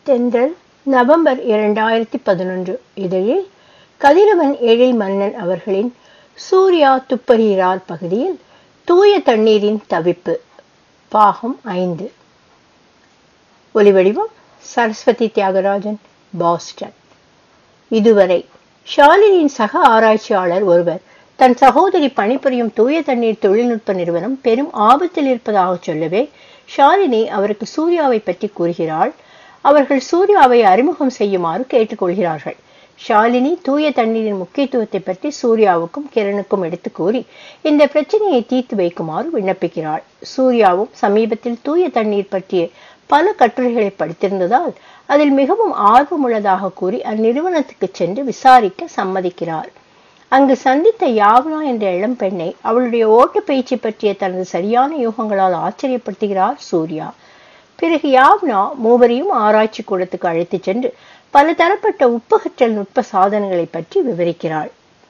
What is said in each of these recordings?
தென்றல் நவம்பர் இரண்டாயிரத்தி பதினொன்று இதழில் கதிரவன் எழில் மன்னன் அவர்களின் சூர்யா துப்பறிகிறார் பகுதியில் தூய தண்ணீரின் தவிப்பு பாகம் ஐந்து ஒலிவடிவம் சரஸ்வதி தியாகராஜன் பாஸ்டன் இதுவரை ஷாலினியின் சக ஆராய்ச்சியாளர் ஒருவர் தன் சகோதரி பணிபுரியும் தூய தண்ணீர் தொழில்நுட்ப நிறுவனம் பெரும் ஆபத்தில் இருப்பதாக சொல்லவே ஷாலினி அவருக்கு சூர்யாவை பற்றி கூறுகிறாள் அவர்கள் சூர்யாவை அறிமுகம் செய்யுமாறு கேட்டுக்கொள்கிறார்கள் ஷாலினி தூய தண்ணீரின் முக்கியத்துவத்தை பற்றி சூர்யாவுக்கும் கிரணுக்கும் எடுத்து கூறி இந்த பிரச்சனையை தீர்த்து வைக்குமாறு விண்ணப்பிக்கிறாள் சூர்யாவும் சமீபத்தில் தூய தண்ணீர் பற்றிய பல கட்டுரைகளை படித்திருந்ததால் அதில் மிகவும் ஆர்வமுள்ளதாக கூறி அந்நிறுவனத்துக்கு சென்று விசாரிக்க சம்மதிக்கிறார் அங்கு சந்தித்த யாவ்னா என்ற இளம் பெண்ணை அவளுடைய ஓட்டு பயிற்சி பற்றிய தனது சரியான யூகங்களால் ஆச்சரியப்படுத்துகிறார் சூர்யா பிறகு யாவ்னா மூவரையும் ஆராய்ச்சி கூடத்துக்கு அழைத்துச் சென்று பல தரப்பட்ட உப்பகற்றல் நுட்ப சாதனங்களை பற்றி விவரிக்கிறாள்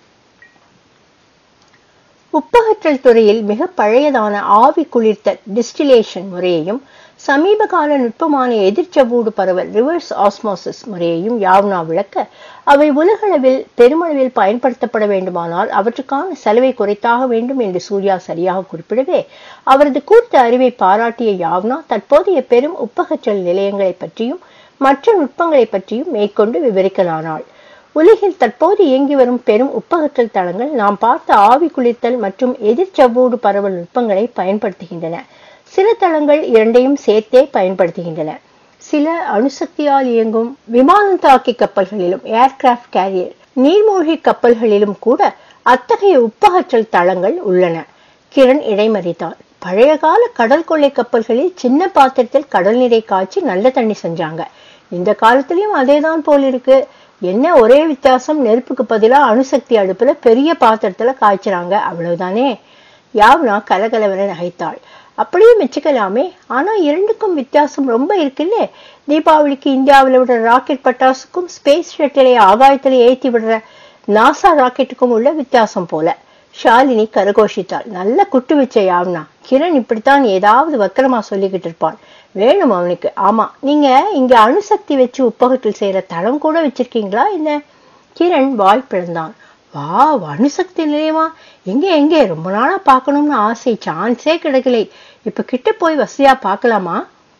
உப்பகற்றல் துறையில் மிக பழையதான ஆவி குளிர்த்த டிஸ்டிலேஷன் முறையையும் சமீப கால நுட்பமான எதிர்ச்சவூடு பரவல் ரிவர்ஸ் ஆஸ்மோசிஸ் முறையையும் யாவ்னா விளக்க அவை உலகளவில் பெருமளவில் பயன்படுத்தப்பட வேண்டுமானால் அவற்றுக்கான செலவை குறைத்தாக வேண்டும் என்று சூர்யா சரியாக குறிப்பிடவே அவரது கூட்டு அறிவை பாராட்டிய யாவ்னா தற்போதைய பெரும் உப்பகற்றல் நிலையங்களை பற்றியும் மற்ற நுட்பங்களை பற்றியும் மேற்கொண்டு விவரிக்கலானாள் உலகில் தற்போது இயங்கி வரும் பெரும் உப்பகற்றல் தளங்கள் நாம் பார்த்த ஆவி குளிர்த்தல் மற்றும் எதிர்ச்சவ்வூடு பரவல் நுட்பங்களை பயன்படுத்துகின்றன சில தளங்கள் இரண்டையும் சேர்த்தே பயன்படுத்துகின்றன சில அணுசக்தியால் இயங்கும் விமானம் தாக்கி கப்பல்களிலும் ஏர்கிராப்ட் கேரியர் நீர்மூழ்கி கப்பல்களிலும் கூட அத்தகைய உப்பகற்றல் தளங்கள் உள்ளன கிரண் இடைமறித்தான் பழைய கால கடல் கொள்ளை கப்பல்களில் சின்ன பாத்திரத்தில் கடல் நீரை காய்ச்சி நல்ல தண்ணி செஞ்சாங்க இந்த காலத்திலயும் அதேதான் போல் இருக்கு என்ன ஒரே வித்தியாசம் நெருப்புக்கு பதிலா அணுசக்தி அடுப்புல பெரிய பாத்திரத்துல காய்ச்சுறாங்க அவ்வளவுதானே யாவ்னா கலகலவன நகைத்தாள் அப்படியே மெச்சுக்கலாமே ஆனா இரண்டுக்கும் வித்தியாசம் ரொம்ப இருக்குல்ல தீபாவளிக்கு இந்தியாவில் விடுற ராக்கெட் பட்டாசுக்கும் ஸ்பேஸ் ஷட்டிலை ஆகாயத்துல ஏத்தி விடுற நாசா ராக்கெட்டுக்கும் உள்ள வித்தியாசம் போல ஷாலினி கரகோஷித்தாள் நல்ல குட்டு வச்ச யாவ்னா கிரண் இப்படித்தான் ஏதாவது வக்கரமா சொல்லிக்கிட்டு இருப்பான் வேணும் அவனுக்கு ஆமா நீங்க இங்க அணுசக்தி வச்சு உப்பகத்தில் செய்யற தளம் கூட வச்சிருக்கீங்களா என்ன கிரண் வாய் பிளந்தான் வா அணுசக்தி நிலையமா எங்க எங்க ரொம்ப நாளா பார்க்கணும்னு ஆசை சான்ஸே கிடைக்கலை இப்ப கிட்ட போய் வசதியா பார்க்கலாமா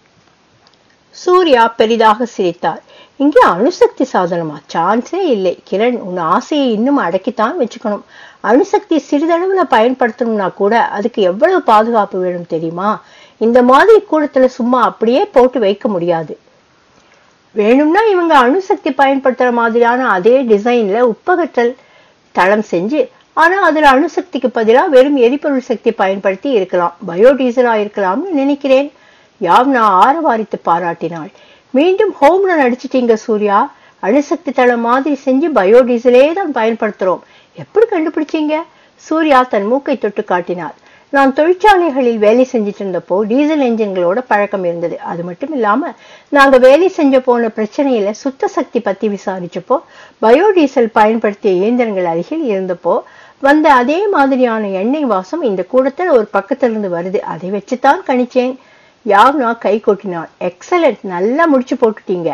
சூர்யா பெரிதாக சிரித்தார் இங்கே அணுசக்தி சாதனமா சான்ஸே இல்லை கிரண் உன் ஆசையை இன்னும் அடக்கித்தான் வச்சுக்கணும் அணுசக்தி சிறிதளவுல பயன்படுத்தணும்னா கூட அதுக்கு எவ்வளவு பாதுகாப்பு வேணும் தெரியுமா இந்த மாதிரி கூடத்துல சும்மா அப்படியே போட்டு வைக்க முடியாது வேணும்னா இவங்க அணுசக்தி பயன்படுத்துற மாதிரியான அதே டிசைன்ல உப்பகற்றல் தளம் செஞ்சு ஆனா அதுல அணுசக்திக்கு பதிலா வெறும் எரிபொருள் சக்தி பயன்படுத்தி இருக்கலாம் பயோடீசலா இருக்கலாம்னு நினைக்கிறேன் யாவ்னா ஆரவாரித்து பாராட்டினாள் மீண்டும் ஹோம் ரன் அடிச்சிட்டீங்க சூர்யா அணுசக்தி தளம் மாதிரி செஞ்சு பயோடீசலே தான் பயன்படுத்துறோம் எப்படி கண்டுபிடிச்சீங்க சூர்யா தன் மூக்கை தொட்டு காட்டினார் நான் தொழிற்சாலைகளில் வேலை செஞ்சுட்டு இருந்தப்போ டீசல் என்ஜின்களோட பழக்கம் இருந்தது அது மட்டும் இல்லாம நாங்க வேலை செஞ்ச போன பிரச்சனையில சுத்த சக்தி பத்தி விசாரிச்சப்போ பயோடீசல் பயன்படுத்திய இயந்திரங்கள் அருகில் இருந்தப்போ வந்த அதே மாதிரியான எண்ணெய் வாசம் இந்த கூடத்தில் ஒரு பக்கத்திலிருந்து வருது அதை வச்சுதான் கணிச்சேன் யாவ்னா கை கொட்டினான் எக்ஸலண்ட் நல்லா முடிச்சு போட்டுட்டீங்க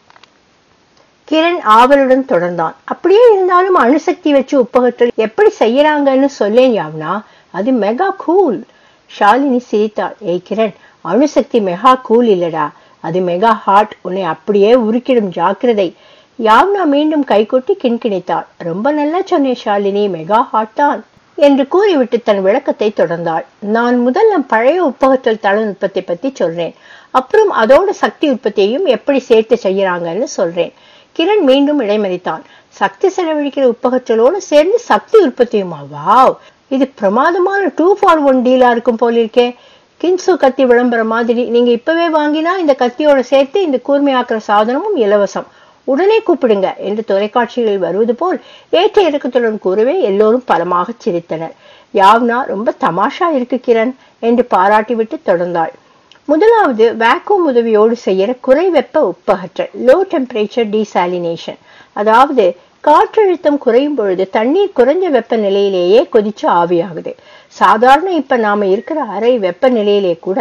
கிரண் ஆவலுடன் தொடர்ந்தான் அப்படியே இருந்தாலும் அணுசக்தி வச்சு உப்பகற்றல் எப்படி செய்யறாங்கன்னு சொல்லேன் யாவ்னா அது மெகா கூல் ஷாலினி சிரித்தாள் ஏய் கிரண் அணுசக்தி மெகா கூல் இல்லடா அது மெகா ஹாட் உன்னை அப்படியே உருக்கிடும் ஜாக்கிரதை யாவ்னா மீண்டும் கைகொட்டி கிண்கிணித்தாள் ரொம்ப நல்லா சொன்னேன் ஷாலினி மெகா ஹாட் தான் என்று கூறிவிட்டு தன் விளக்கத்தை தொடர்ந்தாள் நான் முதல்ல பழைய உப்பகற்றல் தொழில்நுட்பத்தை பத்தி சொல்றேன் அப்புறம் அதோட சக்தி உற்பத்தியையும் எப்படி சேர்த்து செய்யறாங்கன்னு சொல்றேன் கிரண் மீண்டும் இடைமறித்தான் சக்தி செலவழிக்கிற உப்பகற்றலோடு சேர்ந்து சக்தி உற்பத்தியுமா வாவ் இது பிரமாதமான டூ ஃபார் ஒன் டீலா இருக்கும் போல இருக்கே கின்சு கத்தி விளம்பரம் மாதிரி நீங்க இப்பவே வாங்கினா இந்த கத்தியோட சேர்த்து இந்த கூர்மையாக்குற சாதனமும் இலவசம் உடனே கூப்பிடுங்க என்று தொலைக்காட்சிகளில் வருவது போல் ஏற்ற இறக்கத்துடன் கூறவே எல்லோரும் பலமாக சிரித்தனர் யாவ்னா ரொம்ப தமாஷா இருக்கு கிரண் என்று பாராட்டிவிட்டு தொடர்ந்தாள் முதலாவது வேக்கூம் உதவியோடு செய்யற குறை வெப்ப உப்பகற்றல் லோ டெம்பரேச்சர் டீசாலினேஷன் அதாவது காற்றழுத்தம் குறையும் பொழுது தண்ணீர் குறைஞ்ச வெப்ப நிலையிலேயே கொதிச்சு ஆவியாகுது சாதாரண இப்ப நாம இருக்கிற அறை வெப்ப நிலையிலே கூட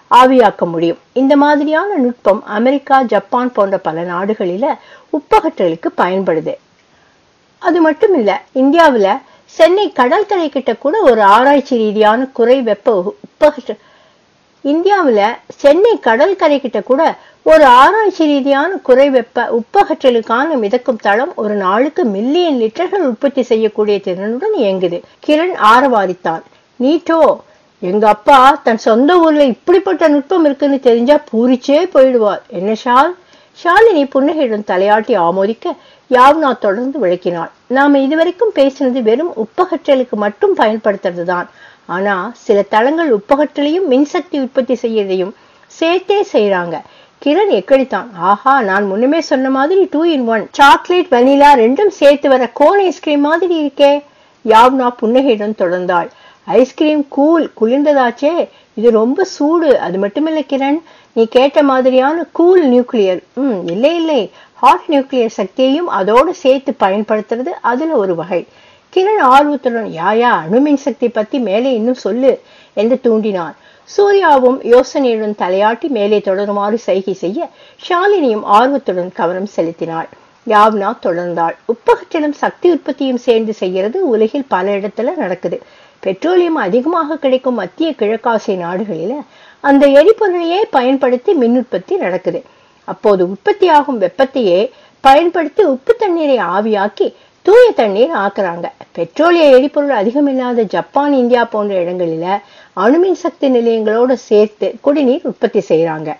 ஆவியாக்க முடியும் இந்த மாதிரியான நுட்பம் அமெரிக்கா ஜப்பான் போன்ற பல நாடுகளில உப்பகற்றலுக்கு பயன்படுது அது மட்டும் இல்ல இந்தியாவுல சென்னை கடற்கரை கிட்ட கூட ஒரு ஆராய்ச்சி ரீதியான குறை வெப்ப உப்பகற்ற இந்தியாவுல சென்னை கடற்கரை கிட்ட கூட ஒரு ஆராய்ச்சி ரீதியான குறை வெப்ப உப்பகற்றலுக்கான மிதக்கும் தளம் ஒரு நாளுக்கு மில்லியன் லிட்டர்கள் உற்பத்தி செய்யக்கூடிய திறனுடன் இயங்குது கிரண் ஆரவாரித்தான் நீட்டோ எங்க அப்பா தன் சொந்த ஊர்ல இப்படிப்பட்ட நுட்பம் இருக்குன்னு தெரிஞ்சா பூரிச்சே போயிடுவார் என்ன ஷால் ஷாலினி புன்னகையுடன் தலையாட்டி ஆமோதிக்க யாவ்னா தொடர்ந்து விளக்கினாள் நாம இதுவரைக்கும் பேசினது வெறும் உப்பகற்றலுக்கு மட்டும் பயன்படுத்துறது தான் ஆனா சில தளங்கள் உப்பகற்றலையும் மின்சக்தி உற்பத்தி செய்யறதையும் சேர்த்தே செய்யறாங்க கிரண் எக்கடித்தான் ஆஹா நான் முன்னமே சொன்ன மாதிரி two in one chocolate vanilla ரெண்டும் சேர்த்து வர கோன் ஐஸ்கிரீம் மாதிரி இருக்கே யாவ்னா புன்னகையுடன் தொடர்ந்தாள் ஐஸ்கிரீம் கூல் குளிர்ந்ததாச்சே இது ரொம்ப சூடு அது மட்டுமில்ல கிரண் நீ கேட்ட மாதிரியான கூல் நியூக்ளியர் ம் இல்லை இல்லை ஹாட் நியூக்ளியர் சக்தியையும் அதோடு சேர்த்து பயன்படுத்துறது அதுல ஒரு வகை கிரண் ஆர்வத்துடன் யாயா அணுமின் சக்தி பத்தி மேலே இன்னும் சொல்லு என்று தூண்டினான் சூர்யாவும் யோசனையுடன் தலையாட்டி மேலே தொடருமாறு சைகை செய்ய ஷாலினியும் ஆர்வத்துடன் கவனம் செலுத்தினாள் யாவ்னா தொடர்ந்தாள் உப்பகற்றிலும் சக்தி உற்பத்தியும் சேர்ந்து செய்யறது உலகில் பல இடத்துல நடக்குது பெட்ரோலியம் அதிகமாக கிடைக்கும் மத்திய கிழக்காசிய நாடுகளில அந்த எரிபொருளையே பயன்படுத்தி மின் உற்பத்தி நடக்குது அப்போது உற்பத்தியாகும் வெப்பத்தையே பயன்படுத்தி உப்பு தண்ணீரை ஆவியாக்கி தூய தண்ணீர் ஆக்குறாங்க பெட்ரோலிய எரிபொருள் அதிகமில்லாத ஜப்பான் இந்தியா போன்ற இடங்களில அணுமின் சக்தி நிலையங்களோட சேர்த்து குடிநீர் உற்பத்தி செய்யறாங்க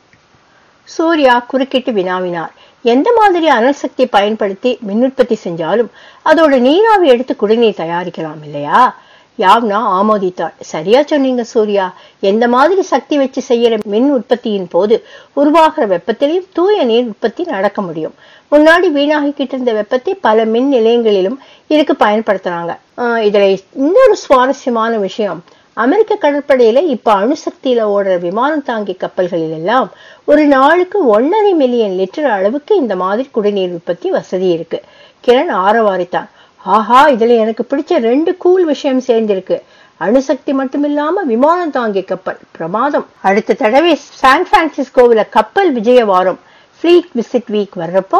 சூர்யா குறுக்கிட்டு வினாவினார் எந்த மாதிரி அனல் சக்தி பயன்படுத்தி மின் உற்பத்தி செஞ்சாலும் அதோட நீராவி எடுத்து குடிநீர் தயாரிக்கலாம் இல்லையா யாவ்னா ஆமோதித்தாள் சரியா சொன்னீங்க சூர்யா எந்த மாதிரி சக்தி வச்சு செய்யற மின் உற்பத்தியின் போது உருவாகிற வெப்பத்திலையும் தூய நீர் உற்பத்தி நடக்க முடியும் முன்னாடி வீணாகிக்கிட்டு இருந்த வெப்பத்தை பல மின் நிலையங்களிலும் இதுக்கு பயன்படுத்துறாங்க ஆஹ் இதுல இன்னொரு சுவாரஸ்யமான விஷயம் அமெரிக்க கடற்படையில இப்ப அணுசக்தியில ஓடுற விமானம் தாங்கி கப்பல்களில் எல்லாம் ஒரு நாளுக்கு ஒன்னரை மில்லியன் லிட்டர் அளவுக்கு இந்த மாதிரி குடிநீர் உற்பத்தி வசதி இருக்கு கிரண் ஆரவாரித்தான் ஆஹா இதுல எனக்கு பிடிச்ச ரெண்டு கூல் விஷயம் சேர்ந்திருக்கு அணுசக்தி மட்டுமில்லாம விமானம் தாங்கிய கப்பல் பிரமாதம் அடுத்த தடவை சான் பிரான்சிஸ்கோவில கப்பல் விஜய வாரம் ஃபிளீட் விசிட் வீக் வர்றப்போ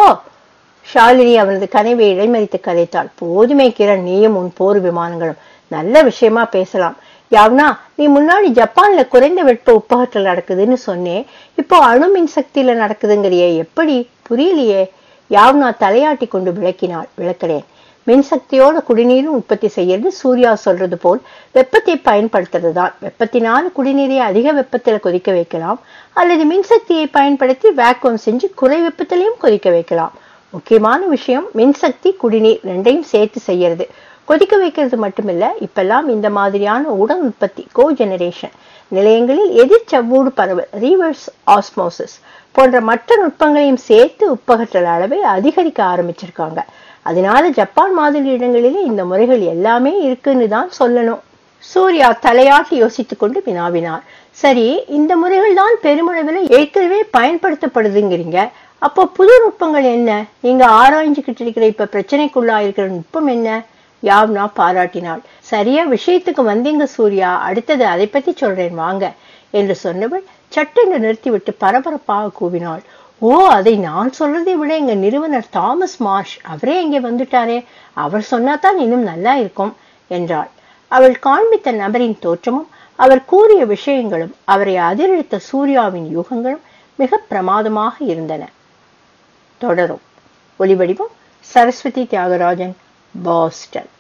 ஷாலினி அவனது கனவை இடைமறித்து கதைத்தாள் போதுமே கிரண் நீயும் உன் போர் விமானங்களும் நல்ல விஷயமா பேசலாம் யாவ்னா நீ முன்னாடி ஜப்பான்ல குறைந்த வெப்ப உப்பகற்றல் நடக்குதுன்னு சொன்னேன் இப்போ அணு மின் சக்தியில நடக்குதுங்கிறியே எப்படி புரியலையே யாவ்னா தலையாட்டி கொண்டு விளக்கினாள் விளக்கிறேன் மின்சக்தியோட குடிநீரும் உற்பத்தி செய்யறது சூர்யா சொல்றது போல் வெப்பத்தை பயன்படுத்துறது தான் வெப்பத்தினால குடிநீரை அதிக வெப்பத்துல கொதிக்க வைக்கலாம் அல்லது மின்சக்தியை பயன்படுத்தி வேக்குவம் செஞ்சு குறை வெப்பத்திலையும் கொதிக்க வைக்கலாம் முக்கியமான விஷயம் மின்சக்தி குடிநீர் ரெண்டையும் சேர்த்து செய்யறது கொதிக்க வைக்கிறது மட்டுமில்ல இப்பெல்லாம் இந்த மாதிரியான உடல் உற்பத்தி கோ ஜெனரேஷன் நிலையங்களில் எதிர் செவ்வூடு பரவல் ரீவர்ஸ் ஆஸ்மோசிஸ் போன்ற மற்ற நுட்பங்களையும் சேர்த்து உப்பகற்றல் அளவை அதிகரிக்க ஆரம்பிச்சிருக்காங்க அதனால ஜப்பான் மாதிரி இடங்களிலே இந்த முறைகள் எல்லாமே இருக்குன்னு தான் சொல்லணும் சூர்யா தலையாட்டி யோசித்துக் கொண்டு வினாவினார் சரி இந்த முறைகள் தான் பெருமளவில் ஏற்கனவே பயன்படுத்தப்படுதுங்கிறீங்க அப்போ புது நுட்பங்கள் என்ன நீங்க ஆராய்ஞ்சுக்கிட்டு இருக்கிற இப்ப பிரச்சனைக்குள்ளா இருக்கிற நுட்பம் என்ன யாவ்னா பாராட்டினாள் சரியா விஷயத்துக்கு வந்தீங்க சூர்யா அடுத்தது அதை பத்தி சொல்றேன் வாங்க என்று சொன்னவள் சட்டென்று நிறுத்திவிட்டு பரபரப்பாக கூவினாள் ஓ அதை நான் சொல்றதை விட எங்க நிறுவனர் தாமஸ் மார்ஷ் அவரே இங்கே வந்துட்டாரே அவர் சொன்னாதான் இன்னும் நல்லா இருக்கும் என்றாள் அவள் காண்பித்த நபரின் தோற்றமும் அவர் கூறிய விஷயங்களும் அவரை அதிரெடுத்த சூர்யாவின் யூகங்களும் மிக பிரமாதமாக இருந்தன தொடரும் ஒலிவடிவம் சரஸ்வதி தியாகராஜன் பாஸ்டன்